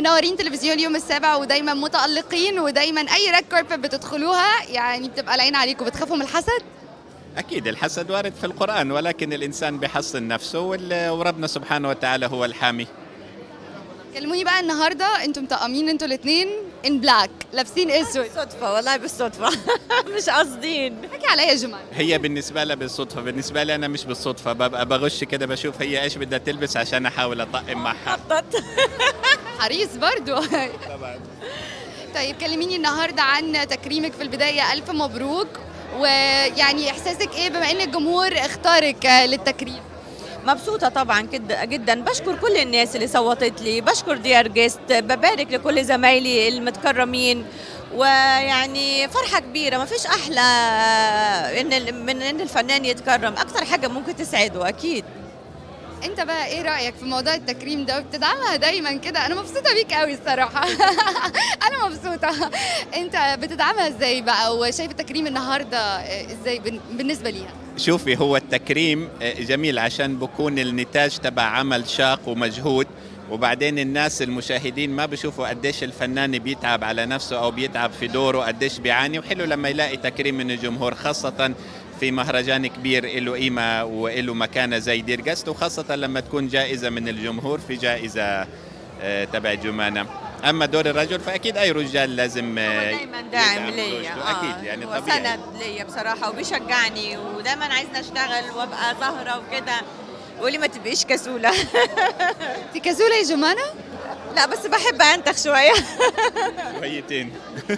منورين تلفزيون اليوم السابع ودايما متالقين ودايما اي ريد كاربت بتدخلوها يعني بتبقى العين عليكم بتخافوا من الحسد أكيد الحسد وارد في القرآن ولكن الإنسان بيحصن نفسه وال- وربنا سبحانه وتعالى هو الحامي كلموني بقى النهارده انتم مطقمين انتوا الاثنين ان بلاك لابسين اسود بالصدفة والله بالصدفة مش قاصدين حكي عليا يا جمال هي بالنسبة لها بالصدفة بالنسبة لي أنا مش بالصدفة ببقى بغش كده بشوف هي إيش بدها تلبس عشان أحاول أطقم معها خطط حريص برضو طبعا طيب كلميني النهارده عن تكريمك في البدايه الف مبروك ويعني احساسك ايه بما ان الجمهور اختارك آه، للتكريم مبسوطة طبعا كد- جدا بشكر كل الناس اللي صوتت لي بشكر ديار جيست ببارك لكل زمايلي المتكرمين ويعني فرحة كبيرة ما فيش أحلى إن ال- من إن الفنان يتكرم أكتر حاجة ممكن تسعده أكيد انت بقى ايه رايك في موضوع التكريم ده بتدعمها دايما كده انا مبسوطه بيك قوي الصراحه انا مبسوطه انت بتدعمها ازاي بقى وشايف التكريم النهارده آه، ازاي بن- بالنسبه ليها شوفي هو التكريم آه، جميل عشان بكون النتاج تبع عمل شاق ومجهود وبعدين الناس المشاهدين ما بيشوفوا قديش الفنان بيتعب على نفسه او بيتعب في دوره قديش بيعاني وحلو لما يلاقي تكريم من الجمهور خاصة في مهرجان كبير له قيمة وله مكانة زي دير جاست وخاصة لما تكون جائزة من الجمهور في جائزة آه، تبع جمانة أما دور الرجل فأكيد أي رجال لازم هو آه، دايما داعم يدعم ليا زوجته. أكيد يعني هو طبيعي سند ليا بصراحة وبيشجعني ودايما عايزني أشتغل وأبقى ظاهرة وكده وقولي ما تبقيش كسولة انت كسوله يا جمانه لا بس بحب أنتخ شوية شويتين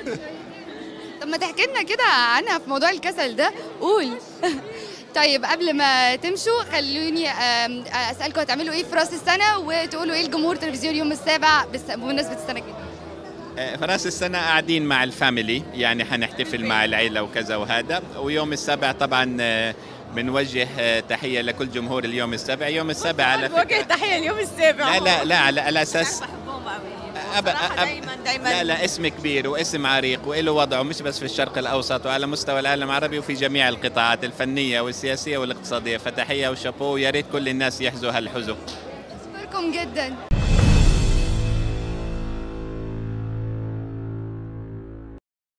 طب ما تحكي لنا كده عنها في موضوع الكسل ده قول طيب قبل ما تمشوا خلوني آم، اسالكم هتعملوا ايه في راس السنه وتقولوا ايه لجمهور تلفزيون يوم السابع بس- بمناسبه السنه الجديده آه، في راس السنة قاعدين مع الفاميلي يعني حنحتفل مع العيلة وكذا وهذا ويوم السابع طبعا آه، بنوجه آه، تحية لكل جمهور اليوم السابع يوم السابع على وجه فكرة تحية اليوم السابع لا لا لا على, على أساس بحبهم قوي أب- بصراحة أب- دايما دايما لا لا اسم كبير واسم عريق وله وضعه مش بس في الشرق الأوسط وعلى مستوى العالم العربي وفي جميع القطاعات الفنية والسياسية والاقتصادية فتحية وشابو ويا ريت كل الناس يحزوا هالحزو اشكركم جدا